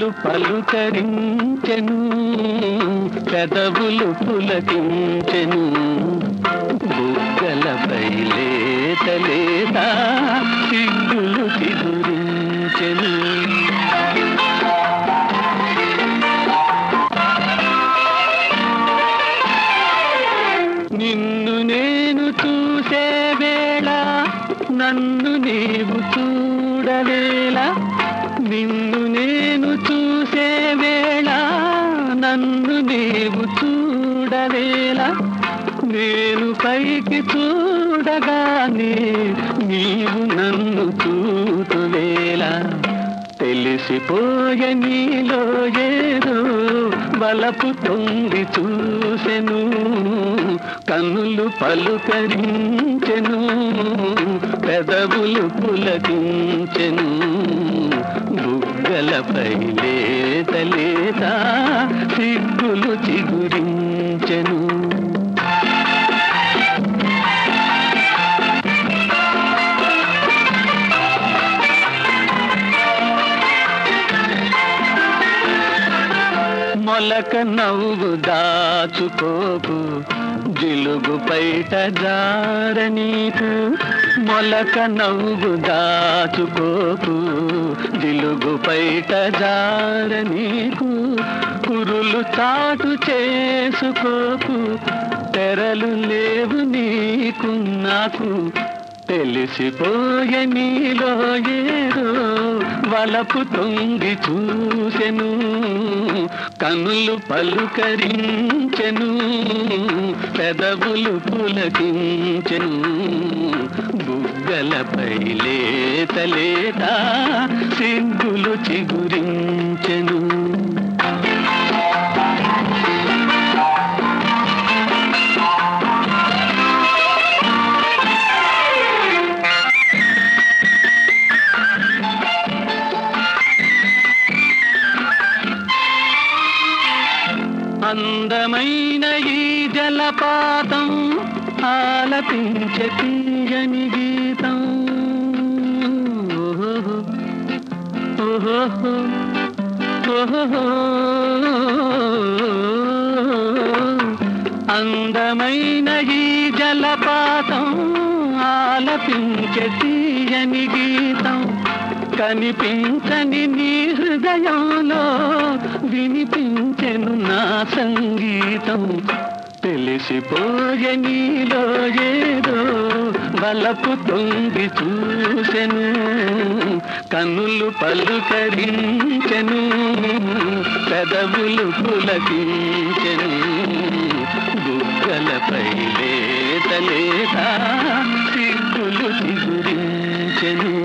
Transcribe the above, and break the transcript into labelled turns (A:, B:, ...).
A: కన్నులు పలుకరించెను పెదవులు పులకించెను బుగ్గలపై లేత లేత సిగ్గులు చిగురించెను నిన్ను నేను చూసే వేళ నన్ను నీవు చూడవేళ నిన్ను నేను చూసే వేళ నన్ను నీవు చూడవేళ నేను పైకి చూడగానే నీవు నన్ను చూతువేళ తెలిసిపోయే నీలో ఏదో బలపు తొంగి చూసెను కన్నులు పలుకరించెను పెదవులు పులకించెను బుగ్గలపై లేత లేత సిగ్గులు చిగురించెను మొలక నవ్వు దాచుకోకు జిలుగు పైట జారనీకు మొలక నవ్వు దాచుకోకు జిలుగు పైట జారనీకు కురులు చాటు చేసుకోకు తెరలు లేవు నీకు నాకు తెలిసిపోయే నీలో ఏదో వలపు తొంగి చూసెను కన్నులు పలుకరించెను పెదవులు పులకించెను బుగ్గలపై లేత లేత సిగ్గులు చిగురించెను అందమైన ఈ జలపాతం ఆలపించే తీయని గీతం ఓహో ఓహో ఓహో అందమైన ఈ జలపాతం ఆలపించే తీయని గీతం కనిపించని నీ హృదయంలో వినిపించెను నా సంగీతం తెలిసిపోయే నీలో ఏదో బలపు తొంగి చూసెను కన్నులు పలుకరించెను పెదవులు పులకించెను బుగ్గలపై లేత లేత సిగ్గులు చిగురించెను